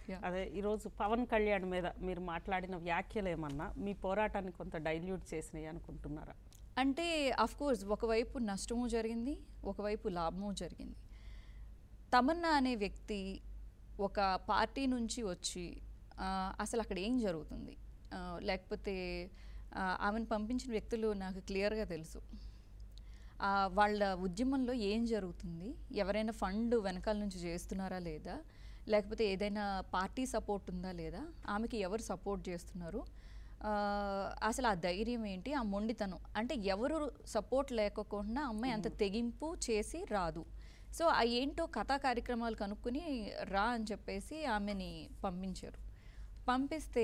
Yeah. అదే ఈరోజు పవన్ కళ్యాణ్ మీద మీరు మాట్లాడిన వ్యాఖ్యలు ఏమన్నా మీ పోరాటాన్ని కొంత డైల్యూట్ చేసినాయి అనుకుంటున్నారా అంటే అఫ్ కోర్స్ ఒకవైపు నష్టము జరిగింది ఒకవైపు లాభము జరిగింది తమన్నా అనే వ్యక్తి ఒక పార్టీ నుంచి వచ్చి ఆ, అసలు అక్కడ ఏం జరుగుతుంది ఆ, లేకపోతే ఆ, ఆమెను పంపించిన వ్యక్తులు నాకు క్లియర్గా తెలుసు ఆ, వాళ్ళ ఉద్యమంలో ఏం జరుగుతుంది ఎవరైనా ఫండ్ వెనకాల నుంచి చేస్తున్నారా లేదా లేకపోతే ఏదైనా పార్టీ సపోర్ట్ ఉందా లేదా ఆమెకి ఎవరు సపోర్ట్ చేస్తున్నారు ఆ, అసలు ఆ ధైర్యం ఏంటి ఆ మొండితనం అంటే ఎవరు సపోర్ట్ లేకోకుండా అమ్మాయి అంత తెగింపు చేసి రాదు సో ఆ ఏంటో కథా కార్యక్రమాలు కనుక్కొని రా అని చెప్పేసి ఆమెని పంపించారు పంపిస్తే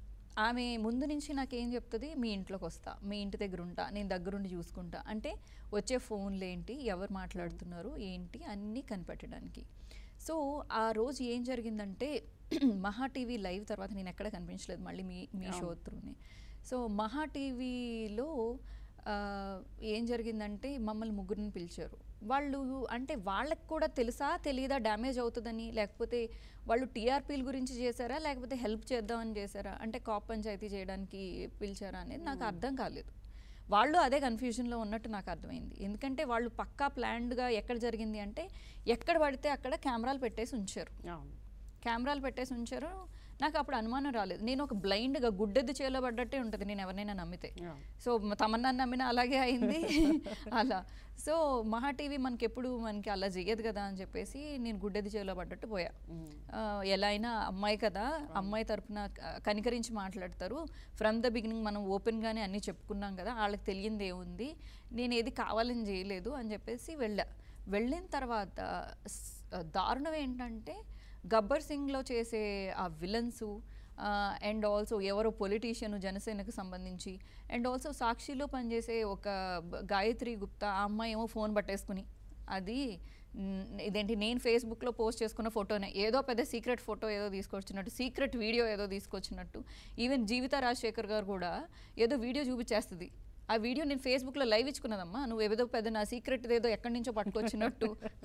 ఆమె ముందు నుంచి నాకేం చెప్తుంది మీ ఇంట్లోకి వస్తా మీ ఇంటి దగ్గర ఉంటా నేను దగ్గరుండి చూసుకుంటా అంటే వచ్చే ఫోన్లు ఏంటి ఎవరు మాట్లాడుతున్నారు ఏంటి అన్నీ కనిపెట్టడానికి సో ఆ రోజు ఏం జరిగిందంటే మహా టీవీ లైవ్ తర్వాత నేను ఎక్కడ కనిపించలేదు మళ్ళీ మీ మీ షో త్రూనే సో మహా టీవీలో ఆ, ఏం జరిగిందంటే మమ్మల్ని ముగ్గురిని పిలిచారు వాళ్ళు అంటే వాళ్ళకి కూడా తెలుసా తెలియదా డ్యామేజ్ అవుతుందని లేకపోతే వాళ్ళు టీఆర్పీల గురించి చేశారా లేకపోతే హెల్ప్ చేద్దామని చేశారా అంటే కాప్ పంచాయతీ చేయడానికి పిలిచారా అనేది నాకు అర్థం కాలేదు వాళ్ళు అదే కన్ఫ్యూజన్లో ఉన్నట్టు నాకు అర్థమైంది ఎందుకంటే వాళ్ళు పక్కా ప్లాన్డ్గా ఎక్కడ జరిగింది అంటే ఎక్కడ పడితే అక్కడ కెమెరాలు పెట్టేసి ఉంచారు అవును కెమెరాలు పెట్టేసి ఉంచారు నాకు అప్పుడు అనుమానం రాలేదు నేను ఒక బ్లైండ్గా గుడ్డెద్దు చేలో పడ్డట్టే ఉంటుంది నేను ఎవరినైనా నమ్మితే Yeah. సో తమన్నా నమ్మినా అలాగే అయింది అలా సో మహా టీవీ మనకి ఎప్పుడు మనకి అలా చేయదు కదా అని చెప్పేసి నేను గుడ్డెద్దు చేలో పడ్డట్టు పోయా ఆ, ఎలా అయినా అమ్మాయి కదా అమ్మాయి తరపున క- కనికరించి మాట్లాడతారు ఫ్రమ్ ద బిగినింగ్ మనం ఓపెన్గానే అన్నీ చెప్పుకున్నాం కదా వాళ్ళకి తెలియంది ఏముంది నేను ఏది కావాలని చేయలేదు అని చెప్పేసి వెళ్ళా వెళ్ళిన తర్వాత స్- దారుణం ఏంటంటే గబ్బర్ సింగ్లో చేసే ఆ విలన్సు అండ్ ఆల్సో ఎవరో పొలిటీషియన్ జనసేనకు సంబంధించి అండ్ ఆల్సో సాక్షిలో పనిచేసే ఒక బ- గాయత్రి గుప్తా ఆ అమ్మాయి ఏమో ఫోన్ పట్టేసుకుని అది న్- ఇదేంటి నేను ఫేస్బుక్లో పోస్ట్ చేసుకున్న ఫోటోనే ఏదో పెద్ద సీక్రెట్ ఫోటో ఏదో తీసుకొచ్చినట్టు సీక్రెట్ వీడియో ఏదో తీసుకొచ్చినట్టు ఈవెన్ జీవిత రాజశేఖర్ గారు కూడా ఏదో వీడియో చూపించేస్తుంది ఆ వీడియో నేను ఫేస్బుక్లో లైవ్ ఇచ్చుకున్నదమ్మా నువ్వు ఏదో పెద్ద నా సీక్రెట్ ఏదో ఎక్కడి నుంచో పట్టుకొచ్చినట్టు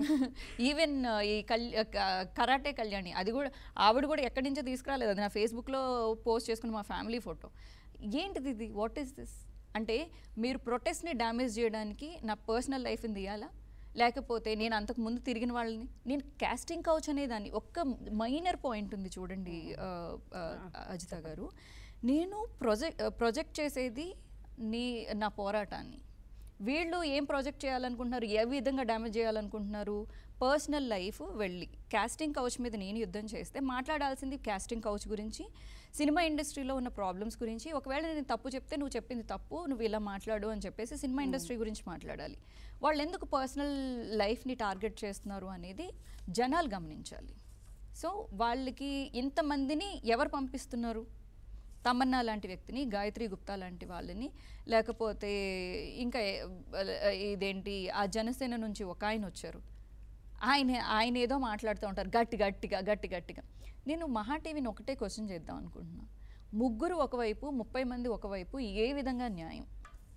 ఈవెన్ ఈ కల్ క- కరాటే కళ్యాణి అది కూడా ఆవిడ కూడా ఎక్కడి నుంచో తీసుకురాలేదు అది నా ఫేస్బుక్లో పోస్ట్ చేసుకున్న మా ఫ్యామిలీ ఫోటో ఏంటిది ఇది వాట్ ఈస్ దిస్ అంటే మీరు ప్రొటెస్ట్ని డ్యామేజ్ చేయడానికి నా పర్సనల్ లైఫ్ని తీయాలా లేకపోతే నేను అంతకు ముందు తిరిగిన వాళ్ళని నేను కాస్టింగ్ కౌచ్ అనేదాన్ని ఒక్క మైనర్ పాయింట్ ఉంది చూడండి ఆ, ఆ, అజిత గారు నేను ప్రొజెక్ట్ ప్రొజెక్ట్ చేసేది నీ నా పోరాటాన్ని వీళ్ళు ఏం ప్రాజెక్ట్ చేయాలనుకుంటున్నారు ఏ విధంగా డ్యామేజ్ చేయాలనుకుంటున్నారు పర్సనల్ లైఫ్ వెళ్ళి కాస్టింగ్ కౌచ్ మీద నేను యుద్ధం చేస్తే మాట్లాడాల్సింది కాస్టింగ్ కౌచ్ గురించి సినిమా ఇండస్ట్రీలో ఉన్న ప్రాబ్లమ్స్ గురించి ఒకవేళ నేను తప్పు చెప్తే నువ్వు చెప్పింది తప్పు నువ్వు ఇలా మాట్లాడు అని చెప్పేసి సినిమా ఇండస్ట్రీ గురించి మాట్లాడాలి వాళ్ళు ఎందుకు పర్సనల్ లైఫ్ని టార్గెట్ చేస్తున్నారు అనేది జనాలు గమనించాలి సో వాళ్ళకి ఇంతమందిని ఎవరు పంపిస్తున్నారు తమన్నా లాంటి వ్యక్తిని గాయత్రి గుప్తా లాంటి వాళ్ళని లేకపోతే ఇంకా ఏ- ఇదేంటి ఆ జనసేన నుంచి ఒక ఆయన వచ్చారు ఆయన ఆయన ఏదో మాట్లాడుతూ ఉంటారు గట్టి గట్టిగా గట్టి గట్టిగా నేను మహా టీవీని ఒకటే క్వశ్చన్ చేద్దాం అనుకుంటున్నా ముగ్గురు ఒకవైపు ముప్పై మంది ఒకవైపు ఏ విధంగా న్యాయం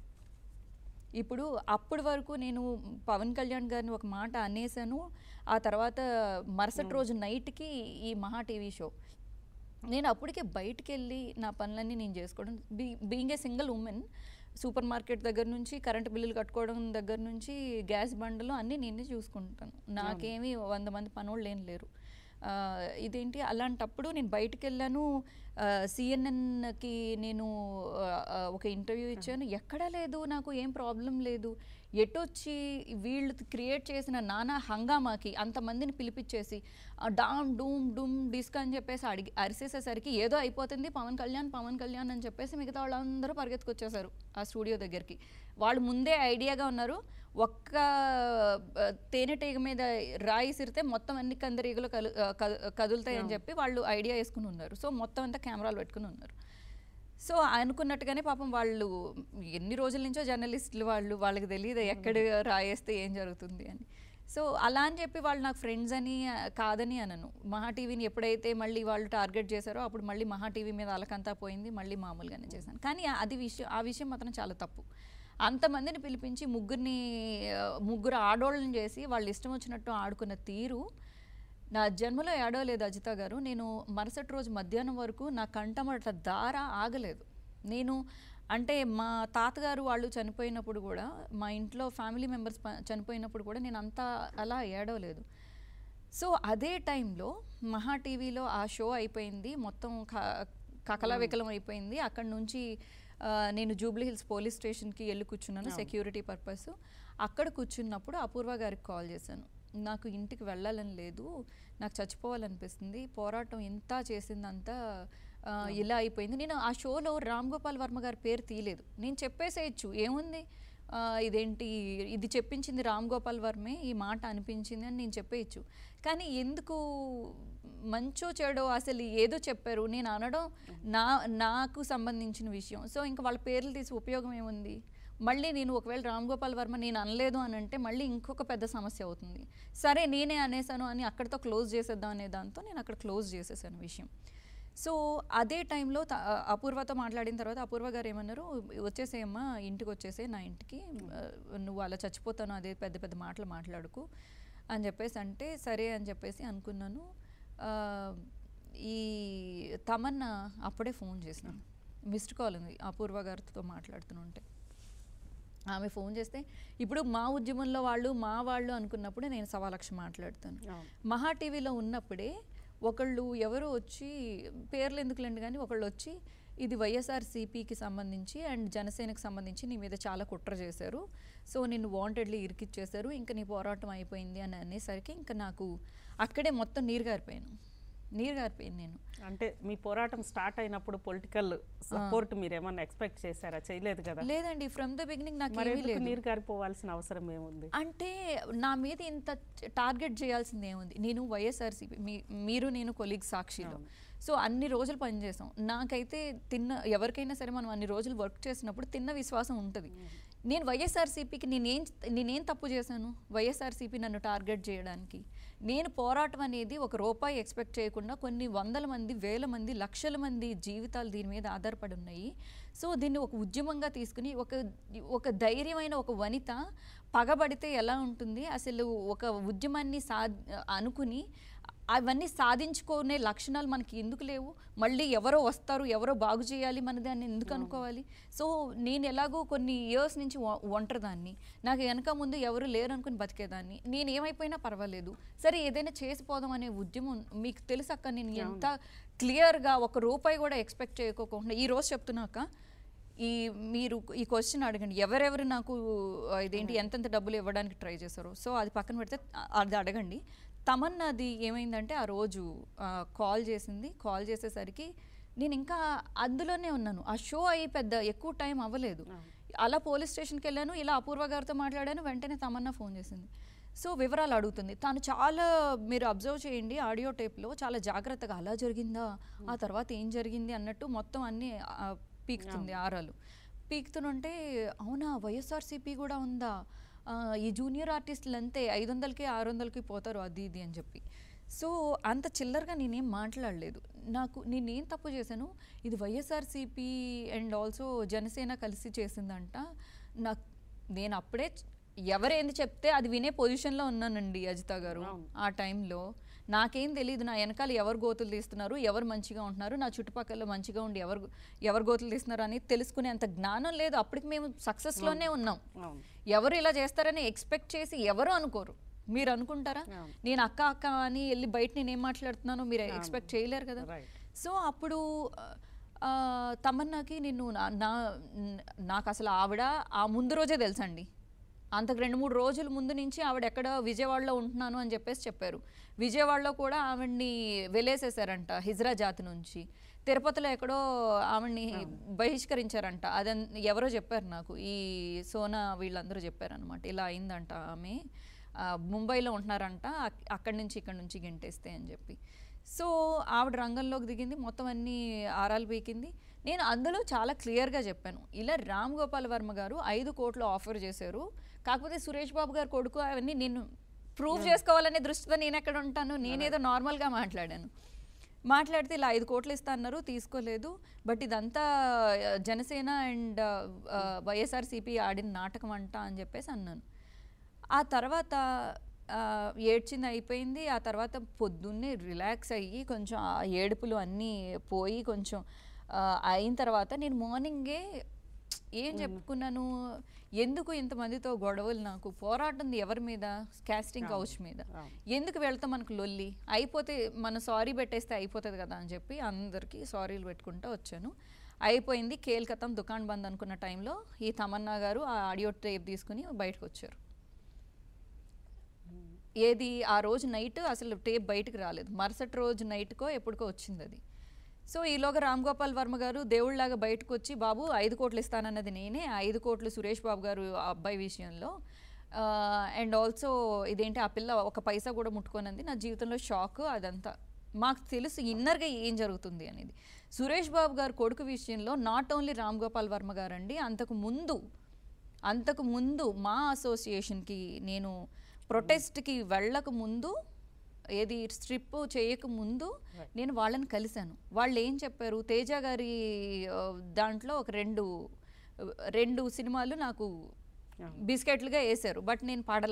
ఇప్పుడు అప్పటి వరకు నేను పవన్ కళ్యాణ్ గారిని ఒక మాట అనేసాను ఆ తర్వాత మరుసటి రోజు నైట్కి ఈ మహా టీవీ షో నేను అప్పటికే బయటికి వెళ్ళి నా పనులన్నీ నేను చేసుకోవడం be being a single woman supermarket దగ్గర నుంచి కరెంటు బిల్లులు కట్టుకోవడం దగ్గర నుంచి గ్యాస్ బండలు అన్నీ నేనే చూసుకుంటాను నాకేమీ వంద మంది పనోళ్ళు ఏం లేరు ఆ, ఇదేంటి అలాంటప్పుడు నేను బయటికి వెళ్ళాను సిఎన్ఎన్కి నేను ఆ, ఆ, ఒక ఇంటర్వ్యూ ఇచ్చాను ఎక్కడా లేదు నాకు ఏం ప్రాబ్లం లేదు ఎటొచ్చి వీళ్ళు క్రియేట్ చేసిన నానా హంగామాకి అంతమందిని పిలిపించేసి ఆ డామ్ డూమ్ డూమ్ డిస్క్ అని చెప్పేసి అడిగి అరిసేసేసరికి ఏదో అయిపోతుంది పవన్ కళ్యాణ్ పవన్ కళ్యాణ్ అని చెప్పేసి మిగతా వాళ్ళందరూ పరిగెత్తుకొచ్చేసారు ఆ స్టూడియో దగ్గరికి వాళ్ళు ముందే ఐడియాగా ఉన్నారు ఒక్క ఆ, తేనెటీగ మీద రాయి సిరితే మొత్తం అన్ని కందరీగలు కలు ఆ, కదు- కదులుతాయని చెప్పి వాళ్ళు ఐడియా వేసుకుని ఉన్నారు సో మొత్తం అంతా కెమెరాలు పెట్టుకుని ఉన్నారు సో అనుకున్నట్టుగానే పాపం వాళ్ళు ఎన్ని రోజుల నుంచో జర్నలిస్టులు వాళ్ళు వాళ్ళకి తెలియదు ఎక్కడ రాయేస్తే ఏం జరుగుతుంది అని సో అలా అని చెప్పి వాళ్ళు నాకు ఫ్రెండ్స్ అని ఆ, కాదని అనను మహా టీవీని ఎప్పుడైతే మళ్ళీ వాళ్ళు టార్గెట్ చేశారో అప్పుడు మళ్ళీ మహా టీవీ మీద అలకంతా పోయింది మళ్ళీ మామూలుగానే చేశాను కానీ ఆ- అది విషయం ఆ విషయం మాత్రం చాలా తప్పు అంతమందిని పిలిపించి ముగ్గురిని ఆ, ముగ్గురు ఆడోళ్ళని చేసి వాళ్ళు ఇష్టం వచ్చినట్టు ఆడుకున్న తీరు నా జన్మలో ఏడవలేదు అజిత గారు నేను మరుసటి రోజు మధ్యాహ్నం వరకు నా కంఠమట దార ఆగలేదు నేను అంటే మా తాతగారు వాళ్ళు చనిపోయినప్పుడు కూడా మా ఇంట్లో ఫ్యామిలీ మెంబర్స్ చనిపోయినప్పుడు కూడా నేను అంతా అలా ఏడవలేదు సో అదే టైంలో మహా టీవీలో ఆ షో అయిపోయింది మొత్తం క- కకలవికలం అయిపోయింది అక్కడ నుంచి ఆ, నేను జూబ్లీ హిల్స్ పోలీస్ స్టేషన్కి వెళ్ళి కూర్చున్నాను సెక్యూరిటీ పర్పస్ అక్కడ కూర్చున్నప్పుడు అపూర్వ గారికి కాల్ చేశాను నాకు ఇంటికి వెళ్ళాలని లేదు నాకు చచ్చిపోవాలనిపిస్తుంది పోరాటం ఎంత చేసిందంతా ఆ, ఇలా అయిపోయింది నేను ఆ షోలో రామ్ గోపాల్ వర్మ గారి పేరు తీయలేదు నేను చెప్పేసేయచ్చు ఏముంది ఆ, ఇదేంటి ఇది చెప్పించింది రామ్ గోపాల్ వర్మే ఈ మాట అనిపించింది అని నేను చెప్పేయచ్చు కానీ ఎందుకు మంచో చెడో అసలు ఏదో చెప్పారు నేను అనడం నా నాకు సంబంధించిన విషయం సో ఇంకా వాళ్ళ పేర్లు తీసి ఉపయోగం ఏముంది మళ్ళీ నేను ఒకవేళ రామ్ గోపాల్ వర్మ నేను అనలేదు అని అంటే mళ్ళీ ఇంకొక పెద్ద సమస్య అవుతుంది సరే నేనే అనేసాను అని అక్కడితో క్లోజ్ చేసేద్దాం అనే దాంతో నేను అక్కడ క్లోజ్ చేసేసాను విషయం సో అదే టైంలో త- అపూర్వతో మాట్లాడిన తర్వాత అపూర్వ గారు ఏమన్నారు వచ్చేసేయమ్మా ఇంటికి వచ్చేసే నా ఇంటికి ఆ, నువ్వు అలా చచ్చిపోతాను అదే పెద్ద పెద్ద మాటలు మాట్లాడుకు అని చెప్పేసి అంటే సరే అని చెప్పేసి అనుకున్నాను ఆ, ఈ తమన్నా అప్పుడే ఫోన్ చేసినాను మిస్డ్ కాల్ ఉంది అపూర్వ గారితో మాట్లాడుతుంటే ఆమె ఫోన్ చేస్తే ఇప్పుడు మా ఉద్యమంలో వాళ్ళు మా వాళ్ళు అనుకున్నప్పుడు నేను సవా లక్ష మాట్లాడతాను అవును. మహా టీవీలో ఉన్నప్పుడే ఒకళ్ళు ఎవరు వచ్చి పేర్లు ఎందుకులేండి కానీ ఒకళ్ళు వచ్చి ఇది వైఎస్ఆర్ సిపికి సంబంధించి అండ్ జనసేనకి సంబంధించి నీ మీద చాలా కుట్ర చేశారు సో నిన్ను వాంటెడ్లీ ఇరికిచ్చేశారు ఇంకా నీ పోరాటం అయిపోయింది అని అనేసరికి ఇంకా నాకు అక్కడే మొత్తం నీరు గారిపోయాను నీరు గారిపోయింది నేను అంటే మీ పోరాటం స్టార్ట్ అయినప్పుడు పొలిటికల్ సపోర్ట్ మీరు ఏమన్నా ఎక్స్పెక్ట్ చేశారా చేయలేదు కదా లేదండి ఫ్రమ్ ద బిగినింగ్ నాకు మరి ఏమీ ఎందుకు లేదు నీరు గారిపోవాల్సిన అవసరం ఏముంది అంటే నా మీద ఇంత టార్గెట్ చేయాల్సింది ఏముంది నేను వైఎస్ఆర్సీపీ మీ మీరు నేను కొలీగ్ సాక్షిలో సో అన్ని రోజులు పనిచేసాం నాకైతే తిన్న ఎవరికైనా సరే మనం అన్ని రోజులు వర్క్ చేసినప్పుడు తిన్న విశ్వాసం ఉంటుంది నేను వైఎస్ఆర్సీపీకి నేనేం నేనేం తప్పు చేశాను వైఎస్ఆర్సీపీ నన్ను టార్గెట్ చేయడానికి నేను పోరాటం అనేది ఒక రూపాయి ఎక్స్పెక్ట్ చేయకుండా కొన్ని వందల మంది వేల మంది లక్షల మంది జీవితాలు దీని మీద ఆధారపడి ఉన్నాయి సో దీన్ని ఒక ఉద్యమంగా తీసుకుని ఒక ఒక ధైర్యమైన ఒక వనిత పగబడితే ఎలా ఉంటుంది అసలు ఒక ఉద్యమాన్ని సా అనుకుని అవన్నీ సాధించుకునే లక్షణాలు మనకి ఎందుకు లేవు మళ్ళీ ఎవరో వస్తారు ఎవరో బాగు చేయాలి మనది అని ఎందుకు అనుకోవాలి సో నేను ఎలాగో కొన్ని ఇయర్స్ నుంచి ఒ- ఒంటరిదాన్ని నాకు వెనక ముందు ఎవరు లేరు అనుకుని బతికేదాన్ని నేను ఏమైపోయినా పర్వాలేదు సరే ఏదైనా చేసిపోదాం అనే ఉద్యమం మీకు తెలుసు అక్క నేను ఎంత క్లియర్గా ఒక రూపాయి కూడా ఎక్స్పెక్ట్ చేయకోకుండా ఈ రోజు చెప్తున్నాక ఈ మీరు ఈ క్వశ్చన్ అడగండి ఎవరెవరు నాకు ఆ, ఇదేంటి ఎంతెంత డబ్బులు ఇవ్వడానికి ట్రై చేశారు సో అది పక్కన పెడితే ఆ- అది అడగండి తమన్నది ఏమైందంటే ఆ రోజు కాల్ చేసింది కాల్ చేసేసరికి నేను ఇంకా అందులోనే ఉన్నాను ఆ షో అయ్యి పెద్ద ఎక్కువ టైం అవ్వలేదు అలా పోలీస్ స్టేషన్కి వెళ్ళాను ఇలా అపూర్వ గారితో మాట్లాడాను వెంటనే తమన్నా ఫోన్ చేసింది సో వివరాలు అడుగుతుంది తను చాలా మీరు అబ్జర్వ్ చేయండి ఆడియో టేప్లో చాలా జాగ్రత్తగా అలా జరిగిందా ఆ తర్వాత ఏం జరిగింది అన్నట్టు మొత్తం అన్నీ ఆ, పీకుతుంది ఆరాలు పీకుతుంటే అవునా వైఎస్ఆర్సీపీ కూడా ఉందా ఆ, ఈ జూనియర్ ఆర్టిస్టులు అంతే ఐదు వందలకి ఆరు వందలకి పోతారు అది ఇది అని చెప్పి సో అంత చిల్లరగా నేనేం మాట్లాడలేదు నాకు నేనేం తప్పు చేశాను ఇది వైఎస్ఆర్సీపీ అండ్ ఆల్సో జనసేన కలిసి చేసిందంట నాకు నేను అప్పుడే ఎవరేంది చెప్తే అది వినే పొజిషన్లో ఉన్నానండి అజిత గారు ఆ టైంలో నాకేం తెలియదు నా వెనకాల ఎవరు గోతులు తీస్తున్నారు ఎవరు మంచిగా ఉంటున్నారు నా చుట్టుపక్కల మంచిగా ఉండి ఎవరు ఎవరు గోతులు తీస్తున్నారు అని తెలుసుకునే అంత జ్ఞానం లేదు అప్పటికి మేము సక్సెస్లోనే ఉన్నాం అవును ఎవరు ఇలా చేస్తారని ఎక్స్పెక్ట్ చేసి ఎవరు అనుకోరు మీరు అనుకుంటారా అవును. నేను అక్క అక్క అని వెళ్ళి బయట నేను ఏం మాట్లాడుతున్నానో మీరు ఎక్స్పెక్ట్ చేయలేరు కదా రైట్ సో అప్పుడు ఆ, తమన్నాకి నేను నా- నా నాకు అసలు ఆవిడ ఆ ముందు రోజే తెలుసండి అంతకు రెండు మూడు రోజుల ముందు నుంచి ఆవిడ ఎక్కడ విజయవాడలో ఉంటున్నాను అని చెప్పేసి చెప్పారు విజయవాడలో కూడా ఆవిడ్ని వెలేసేసారంట హిజ్రా జాతి నుంచి తిరుపతిలో ఎక్కడో ఆవిడ్ని బహిష్కరించారంట అదన్ ఎవరో చెప్పారు నాకు ఈ సోనా వీళ్ళందరూ చెప్పారనమాట ఇలా అయిందంట ఆమె ఆ, ముంబైలో ఉంటున్నారంట అక్- అక్కడి నుంచి ఇక్కడి నుంచి గెంటేస్తే అని చెప్పి సో ఆవిడ రంగంలోకి దిగింది మొత్తం అన్ని ఆరాలు పీకింది నేను అందులో చాలా క్లియర్గా చెప్పాను ఇలా రామ్ గోపాల్ వర్మ గారు ఐదు కోట్లు ఆఫర్ చేశారు కాకపోతే సురేష్ బాబు గారు కొడుకు అవన్నీ నేను ప్రూవ్ చేసుకోవాలనే దృష్టితో నేను ఎక్కడ ఉంటాను నేనేదో నార్మల్గా మాట్లాడాను మాట్లాడితే ఇలా ఐదు కోట్లు ఇస్తా అన్నారు తీసుకోలేదు బట్ ఇదంతా ఆ, జనసేన అండ్ వైఎస్ఆర్సీపీ ఆడిన నాటకం అంట అని చెప్పేసి అన్నాను ఆ తర్వాత ఆ, ఏడ్చింది అయిపోయింది ఆ తర్వాత పొద్దున్నే రిలాక్స్ అయ్యి కొంచెం ఆ ఏడుపులు అన్నీ పోయి కొంచెం ఆ, అయిన తర్వాత నేను మార్నింగే ఏం చెప్పుకున్నాను ఎందుకు ఇంతమందితో గొడవలు నాకు పోరాటం ఎవరి మీద కాస్టింగ్ కౌచ్ మీద అవును. ఎందుకు వెళ్తాం మనకు లొల్లి అయిపోతే మన సారీ పెట్టేస్తే అయిపోతుంది కదా అని చెప్పి అందరికీ సారీలు పెట్టుకుంటూ వచ్చాను అయిపోయింది కేల్కతం దుకాణం బంద్ అనుకున్న టైంలో ఈ తమన్నా గారు ఆ ఆడియో టేప్ తీసుకుని బయటకు వచ్చారు ఏది ఆ రోజు నైట్ అసలు టేప్ బయటకు రాలేదు మరుసటి రోజు నైట్కో ఎప్పుడుకో వచ్చింది అది సో ఈలోగా రామ్ గోపాల్ వర్మ గారు దేవుళ్ళలాగా బయటకు వచ్చి బాబు ఐదు కోట్లు ఇస్తానన్నది నేనే ఆ ఐదు కోట్లు సురేష్ బాబు గారు ఆ అబ్బాయి విషయంలో అండ్ ఆల్సో ఇదేంటి ఆ పిల్ల ఒక పైసా కూడా ముట్టుకోనంది నా జీవితంలో షాక్ అదంతా మాకు తెలుసు ఇన్నర్గా ఏం జరుగుతుంది అనేది సురేష్ బాబు గారు కొడుకు విషయంలో నాట్ ఓన్లీ రామ్ గోపాల్ వర్మ గారు అండి అంతకు ముందు అంతకు ముందు మా అసోసియేషన్కి నేను ప్రొటెస్ట్కి వెళ్ళక ముందు ఏది స్ట్రిప్ చేయక ముందు నేను వాళ్ళని కలిశాను వాళ్ళు ఏం చెప్పారు తేజ గారి ఆ, దాంట్లో ఒక రెండు రెండు సినిమాలు నాకు బిస్కెట్లుగా వేశారు బట్ నేను పాడల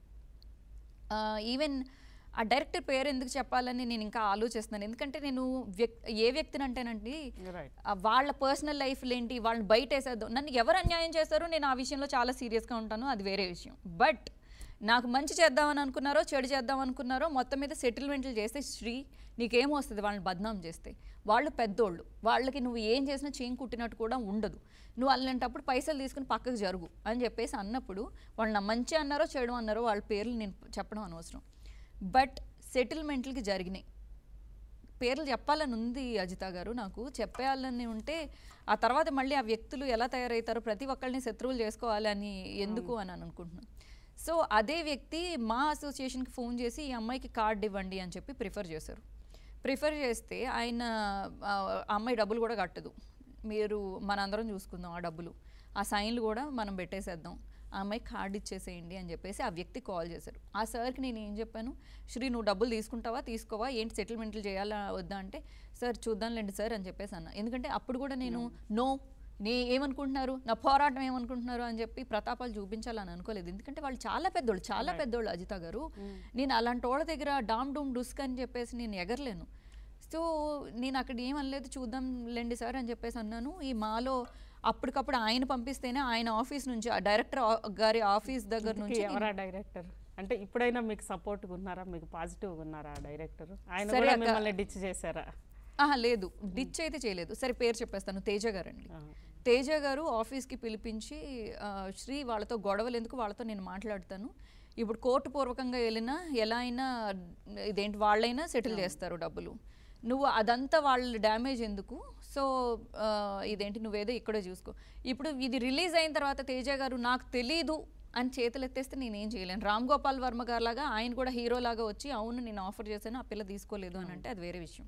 ఈవెన్ ఆ డైరెక్టర్ పేరు ఎందుకు చెప్పాలని నేను ఇంకా ఆలోచిస్తున్నాను ఎందుకంటే నేను వ్యక్ ఏ వ్యక్తిని అంటేనండి రైట్ ఆ వాళ్ళ పర్సనల్ లైఫ్లు ఏంటి వాళ్ళని బయట వేసేద్దాం నన్ను ఎవరు అన్యాయం చేస్తారో నేను ఆ విషయంలో చాలా సీరియస్గా ఉంటాను అది వేరే విషయం బట్ నాకు మంచి చేద్దామని అనుకున్నారో చెడు చేద్దాం అనుకున్నారో మొత్తం మీద సెటిల్మెంట్లు చేస్తే శ్రీ నీకేం వస్తుంది వాళ్ళని బద్నాం చేస్తే వాళ్ళు పెద్దోళ్ళు వాళ్ళకి నువ్వు ఏం చేసినా చేయి కుట్టినట్టు కూడా ఉండదు నువ్వు అలాంటప్పుడు పైసలు తీసుకుని పక్కకు జరుగు అని చెప్పేసి అన్నప్పుడు వాళ్ళు నా మంచి అన్నారో చెడు అన్నారో వాళ్ళ పేర్లు నేను చెప్పడం అనవసరం బట్ సెటిల్మెంట్లకి జరిగినాయి పేర్లు చెప్పాలని ఉంది అజిత గారు నాకు చెప్పేయాలని ఉంటే ఆ తర్వాత మళ్ళీ ఆ వ్యక్తులు ఎలా తయారవుతారో ప్రతి ఒక్కరిని శత్రువులు చేసుకోవాలని ఎందుకు అని అని అనుకుంటున్నాను సో అదే వ్యక్తి మా అసోసియేషన్కి ఫోన్ చేసి ఈ అమ్మాయికి కార్డ్ ఇవ్వండి అని చెప్పి ప్రిఫర్ చేశారు ప్రిఫర్ చేస్తే ఆయన ఆ, ఆ అమ్మాయి డబ్బులు కూడా కట్టదు మీరు మనందరం చూసుకుందాం ఆ డబ్బులు ఆ సైన్లు కూడా మనం పెట్టేసేద్దాం ఆ అమ్మాయి కార్డు ఇచ్చేసేయండి అని చెప్పేసి ఆ వ్యక్తి కాల్ చేశారు ఆ సార్కి నేను ఏం చెప్పాను శ్రీ నువ్వు డబ్బులు తీసుకుంటావా తీసుకోవా ఏంటి సెటిల్మెంట్లు చేయాలా వద్దా అంటే సార్ చూద్దాంలేండి సార్ అని చెప్పేసి అన్న ఎందుకంటే అప్పుడు కూడా నేను నో నే ఏమనుకుంటున్నారు నా పోరాటం ఏమనుకుంటున్నారు అని చెప్పి ప్రతాపాలు చూపించాలని అనుకోలేదు ఎందుకంటే వాళ్ళు చాలా పెద్దోళ్ళు చాలా పెద్దోళ్ళు అజిత గారు నేను అలాంటి వాళ్ళ దగ్గర డామ్ డూమ్ డుస్క్ అని చెప్పేసి నేను ఎగరలేను సో నేను అక్కడ ఏమనలేదు చూద్దాం లేండి సార్ అని చెప్పేసి అన్నాను ఈ మాలో అప్పటికప్పుడు ఆయన పంపిస్తేనే ఆయన ఆఫీస్ నుంచి ఆ డైరెక్టర్ గారి ఆఫీస్ దగ్గర ఇంతకీ నుంచి ఎవరా డైరెక్టర్ అంటే ఇప్పుడైనా మీకు సపోర్ట్గా ఉన్నారా మీకు పాజిటివ్గా ఉన్నారా ఆ డైరెక్టర్ ఆయన సరే కూడా అక్క. మిమ్మల్ని డిచ్ చేశారా ఆహా లేదు డిచ్ అయితే చేయలేదు సరే పేరు చెప్పేస్తాను తేజ గారండి ఆ. తేజ గారు ఆఫీస్కి పిలిపించి ఆ, శ్రీ వాళ్ళతో గొడవలు ఎందుకు వాళ్ళతో నేను మాట్లాడతాను ఇప్పుడు కోర్టు పూర్వకంగా వెళ్ళినా ఎలా అయినా ఇదేంటి వాళ్ళైనా సెటిల్ చేస్తారు డబ్బులు నువ్వు అదంతా వాళ్ళ డ్యామేజ్ ఎందుకు సో ఆ, ఇదేంటి నువ్వేదో ఇక్కడే చూసుకో ఇప్పుడు ఇది రిలీజ్ అయిన తర్వాత తేజ గారు నాకు తెలీదు అని చేతులు ఎత్తేస్తే నేనేం చేయలేను రామ్ గోపాల్ వర్మ గారు లాగా ఆయన కూడా హీరో లాగా వచ్చి అవును నేను ఆఫర్ చేశాను ఆ పిల్ల తీసుకోలేదు అని అంటే అది వేరే విషయం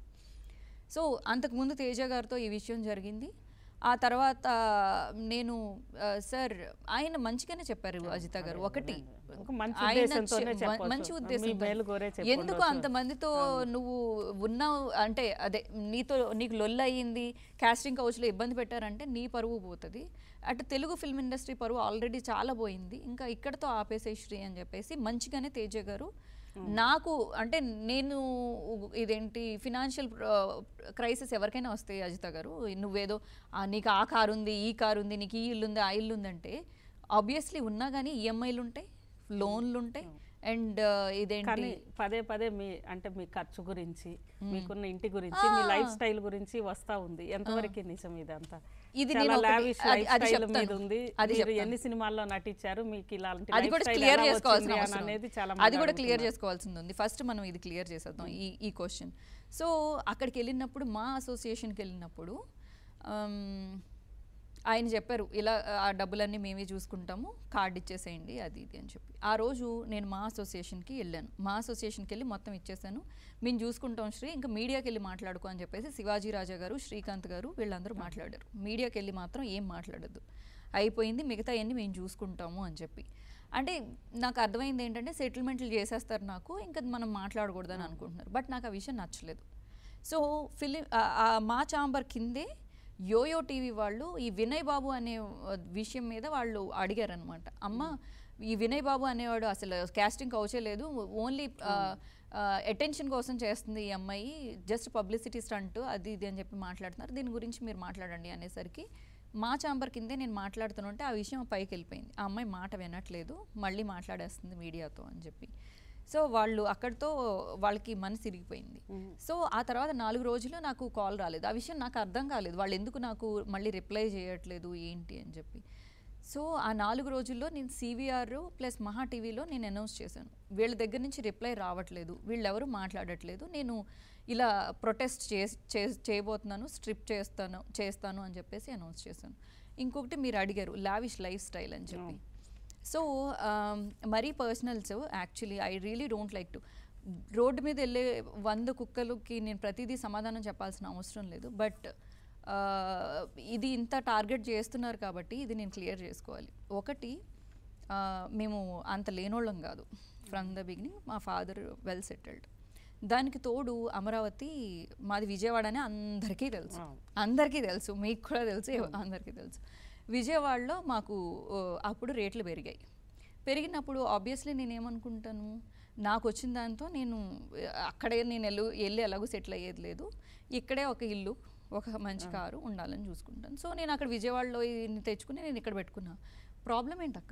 సో అంతకుముందు తేజ గారితో ఈ విషయం జరిగింది ఆ తర్వాత నేను ఆ, సార్ ఆయన మంచిగానే చెప్పారు అజిత గారు ఒకటి ఒక మంచి ఆయన ఉద్దేశంతోనే చె- చెప్పొచ్చు. మంచి మీ ఉద్దేశం మేలు కోరే చెప్పి ఎందుకు ఉండొచ్చు. అంతమందితో నువ్వు ఉన్నావు అంటే అదే నీతో నీకు లొల్లు అయ్యింది కాస్టింగ్ కౌచ్లో ఇబ్బంది పెట్టారంటే నీ పరువు పోతుంది అటు తెలుగు ఫిల్మ్ ఇండస్ట్రీ పరువు ఆల్రెడీ చాలా పోయింది ఇంకా ఇక్కడతో ఆపేసే శ్రీ అని చెప్పేసి మంచిగానే తేజ గారు నాకు అంటే నేను ఇదేంటి ఫినాన్షియల్ క్రైసిస్ ఎవరికైనా వస్తాయి అజిత గారు నువ్వేదో "ఆ, నీకు ఆ కారు ఉంది ఈ కారు ఉంది నీకు ఈ ఇల్లు ఉంది ఆ ఇల్లు ఉందంటే ఆబ్వియస్లీ ఉన్నా కానీ ఈఎంఐలు ఉంటాయి లోన్లు ఉంటాయి అండ్ ఇదేంటి కానీ పదే పదే మీ అంటే మీ ఖర్చు గురించి మీకున్న ఇంటి గురించి మీ లైఫ్ స్టైల్ గురించి వస్తా ఉంది ఎంతవరకు నిజం ఇదంతా ఇది చాలా నేను ఒకటి- లావిష్ అది- లైఫ్ అది స్టైల్ మీద చెప్తాను. ఉంది అది మీరు చెప్తాను. ఎన్ని సినిమాల్లో నటించారు మీకు ఇలాంటి అది లైఫ్ కూడా స్టైల్ క్లియర్ ఎలా చేసుకోవాల్సిన వచ్చింది అవసరం అనేది చాలా అది మంది కూడా క్లియర్ అడుగుతున్నారు. చేసుకోవాల్సింది ఉంది ఫస్ట్ మనం ఇది క్లియర్ చేసేద్దాం ఈ ఈ క్వశ్చన్ సో అక్కడికి వెళ్ళినప్పుడు మా అసోసియేషన్కి వెళ్ళినప్పుడు ఆమ్, ఆయన చెప్పారు ఇలా ఆ డబ్బులన్నీ మేమే చూసుకుంటాము కార్డు ఇచ్చేసేయండి అది ఇది అని చెప్పి ఆ రోజు నేను మా అసోసియేషన్కి వెళ్ళాను మా అసోసియేషన్కి వెళ్ళి మొత్తం ఇచ్చేసాను మేము చూసుకుంటాం శ్రీ ఇంకా మీడియాకి వెళ్ళి మాట్లాడుకో అని చెప్పేసి శివాజీ రాజా గారు శ్రీకాంత్ గారు వీళ్ళందరూ మాట్లాడారు మీడియాకి వెళ్ళి మాత్రం ఏం మాట్లాడద్దు అయిపోయింది మిగతా అన్ని మేము చూసుకుంటాము అని చెప్పి అంటే నాకు అర్థమైంది ఏంటంటే సెటిల్మెంట్లు చేసేస్తారు నాకు ఇంకా మనం మాట్లాడకూడదని అనుకుంటున్నారు బట్ నాకు ఆ విషయం నచ్చలేదు సో ఫిలిం మా చాంబర్ కిందే యోయో టీవీ వాళ్ళు ఈ వినయ్ బాబు అనే ఆ, విషయం మీద వాళ్ళు అడిగారనమాట అమ్మ ఈ వినయ్ బాబు అనేవాడు అసలు క్యాస్టింగ్ కౌచే లేదు ఓన్లీ అటెన్షన్ కోసం చేస్తుంది ఈ అమ్మాయి జస్ట్ పబ్లిసిటీ స్టంట్ అది ఇది అని చెప్పి మాట్లాడుతున్నారు దీని గురించి మీరు మాట్లాడండి అనేసరికి మా చాంబర్ కిందే నేను మాట్లాడుతుంటే ఆ విషయం పైకి వెళ్ళిపోయింది ఆ అమ్మాయి మాట వినట్లేదు మళ్ళీ మాట్లాడేస్తుంది మీడియాతో అని చెప్పి సో వాళ్ళు అక్కడితో వాళ్ళకి మనసు ఇరిగిపోయింది సో ఆ తర్వాత నాలుగు రోజులు నాకు కాల్ రాలేదు ఆ విషయం నాకు అర్థం కాలేదు వాళ్ళు ఎందుకు నాకు మళ్ళీ రిప్లై చేయట్లేదు ఏంటి అని చెప్పి సో ఆ నాలుగు రోజుల్లో నేను సివిఆర్ ప్లస్ మహా టీవీలో నేను అనౌన్స్ చేశాను వీళ్ళ దగ్గర నుంచి రిప్లై రావట్లేదు వీళ్ళెవరు మాట్లాడట్లేదు నేను ఇలా ప్రొటెస్ట్ చే చే- చేయబోతున్నాను స్ట్రిప్ చేస్తాను చేస్తాను అని చెప్పేసి అనౌన్స్ చేశాను ఇంకొకటి మీరు అడిగారు లావిష్ లైఫ్ స్టైల్ అని చెప్పి సో మరీ personals actually I really don't like to road మీద వెళ్ళే వంద కుక్కలకి నేను ప్రతిదీ సమాధానం చెప్పాల్సిన అవసరం లేదు బట్ ఇది ఇంత టార్గెట్ చేస్తున్నారు కాబట్టి ఇది నేను క్లియర్ చేసుకోవాలి ఒకటి ఆ, మేము అంత లేనోళ్ళం కాదు ఫ్రమ్ ద బిగినింగ్ మా ఫాదర్ వెల్ సెటిల్డ్ దానికి తోడు అమరావతి మాది విజయవాడ అని అందరికీ తెలుసు అందరికీ తెలుసు మీకు కూడా తెలుసు ఎవ- అందరికీ తెలుసు విజయవాడలో మాకు ఓ, అప్పుడు రేట్లు పెరిగాయి పెరిగినప్పుడు ఆబ్వియస్లీ నేను ఏమనుకుంటాను నాకు వచ్చిన దాంతో నేను ఆ, అక్కడే నేను వెళ్ళి వెళ్ళి ఎలాగో సెటిల్ అయ్యేది లేదు ఇక్కడే ఒక ఇల్లు ఒక మంచి కారు ఉండాలని చూసుకుంటాను సో నేను అక్కడ విజయవాడలో ఇన్ని తెచ్చుకుని నేను ఇక్కడ పెట్టుకున్నా ప్రాబ్లం ఏంటక్క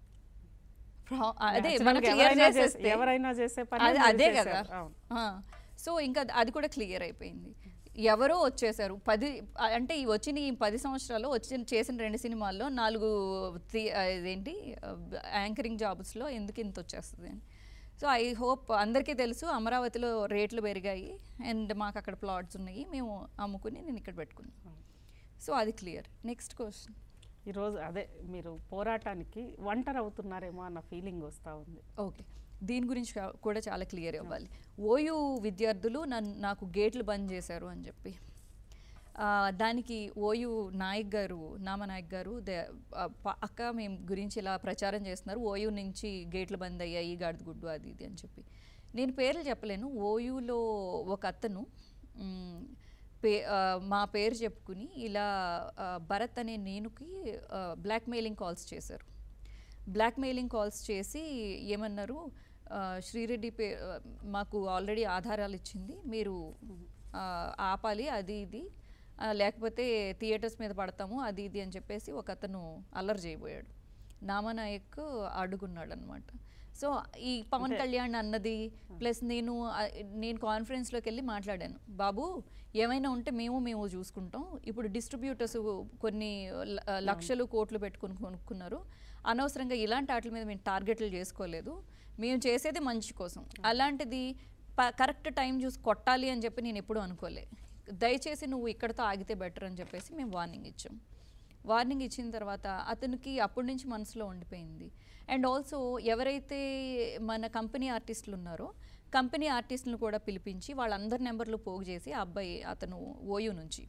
ప్రా- అదే Naturally మనం గా క్లియర్ ఎవరైనా చేసే- చేసేస్తే ఎవరైనా చేసే పని అదే- మీరు అదే కదా చేశారు. అవును. ఆ. సో ఇంకా అది కూడా క్లియర్ అయిపోయింది ఎవరో వచ్చేసారు పది అంటే ఈ వచ్చిన ఈ పది సంవత్సరాలు వచ్చిన చేసిన రెండు సినిమాల్లో నాలుగు తి- ఆ, ఇదేంటి యాంకరింగ్ జాబ్స్లో ఎందుకు ఇంత వచ్చేస్తుంది అని సో ఐ హోప్ అందరికీ తెలుసు అమరావతిలో రేట్లు పెరిగాయి అండ్ మాకు అక్కడ ప్లాట్స్ ఉన్నాయి మేము అమ్ముకుని నేను ఇక్కడ పెట్టుకున్నాను సో అది క్లియర్ నెక్స్ట్ క్వశ్చన్ ఈరోజు అదే మీరు పోరాటానికి ఒంటరి అవుతున్నారేమో అన్న ఫీలింగ్ వస్తూ ఉంది ఓకే దీని గురించి కా- కూడా చాలా క్లియర్ అవ్వాలి ఓయూ విద్యార్థులు నన్ను నాకు గేట్లు బంద్ చేశారు అని చెప్పి ఆ, దానికి ఓయూ నాయక్ గారు నామనాయక్ గారు దే- ఆ, ప- అక్క మేము గురించి ఇలా ప్రచారం చేస్తున్నారు ఓయూ నుంచి గేట్లు బంద్ అయ్యాయి గాడిదగుడ్డు అది ఇది అని చెప్పి నేను పేర్లు చెప్పలేను ఓయూలో ఒక అతను మ్, పే ఆ, మా పేరు చెప్పుకుని ఇలా ఆ, భరత్ అనే నేనుకి బ్లాక్ మెయిలింగ్ కాల్స్ చేశారు బ్లాక్ మెయిలింగ్ కాల్స్ చేసి ఏమన్నారు ఆ, శ్రీరెడ్డి పే ఆ, మాకు ఆల్రెడీ ఆధారాలు ఇచ్చింది మీరు ఆ, ఆపాలి అది ఇది ఆ, లేకపోతే థియేటర్స్ మీద పడతాము అది ఇది అని చెప్పేసి ఒక అతను అల్లరి చేయబోయాడు నామనాయక్ అడుగున్నాడు అనమాట సో ఈ పవన్ కళ్యాణ్ అన్నది ప్లస్ నేను ఆ, నేను కాన్ఫరెన్స్లోకి వెళ్ళి మాట్లాడాను బాబు ఏమైనా ఉంటే మేము మేము చూసుకుంటాం ఇప్పుడు డిస్ట్రిబ్యూటర్స్ కొన్ని ల- లక్షలు కోట్లు పెట్టుకుని కొనుక్కున్నారు అనవసరంగా ఇలాంటి వాటి మీద మేము టార్గెట్లు చేసుకోలేదు మేము చేసేది మంచి కోసం అలాంటిది కరెక్ట్ టైం చూసి కొట్టాలి అని చెప్పి నేను ఎప్పుడూ అనుకోలే దయచేసి నువ్వు ఇక్కడతో ఆగితే బెటర్ అని చెప్పేసి మేము వార్నింగ్ ఇచ్చాం వార్నింగ్ ఇచ్చిన తర్వాత అతనికి అప్పటి నుంచి మనసులో ఉండిపోయింది అండ్ ఆల్సో ఎవరైతే మన కంపెనీ ఆర్టిస్టులు ఉన్నారో కంపెనీ ఆర్టిస్టులను కూడా పిలిపించి వాళ్ళందరి నెంబర్లు పోగు చేసి ఆ అబ్బాయి అతను ఓయూ నుంచి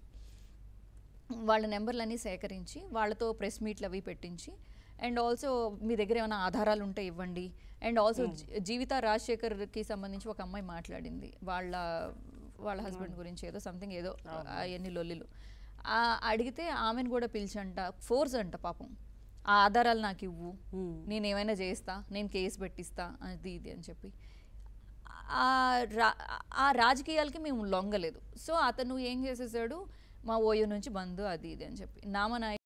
వాళ్ళ నెంబర్లన్నీ సేకరించి వాళ్ళతో ప్రెస్ మీట్లు అవి పెట్టించి అండ్ ఆల్సో మీ దగ్గర ఏమైనా ఆధారాలు ఉంటే ఇవ్వండి అండ్ ఆల్సో జీవిత రాజశేఖర్కి సంబంధించి ఒక అమ్మాయి మాట్లాడింది వాళ్ళ వాళ్ళ హస్బెండ్ గురించి ఏదో సంథింగ్ ఏదో అవన్నీ లొల్లిలు ఆ, అడిగితే ఆమెను కూడా పిలిచంట ఫోర్స్ అంట పాపం ఆ ఆధారాలు నాకు ఇవ్వు నేను ఏమైనా చేస్తా నేను కేసు పెట్టిస్తా అది ఇది అని చెప్పి ఆ రా ఆ రాజకీయాలకి మేము లొంగలేదు సో అతను ఏం చేసేసాడు మా ఓయో నుంచి బంధు అది ఇది అని చెప్పి నామనాయక్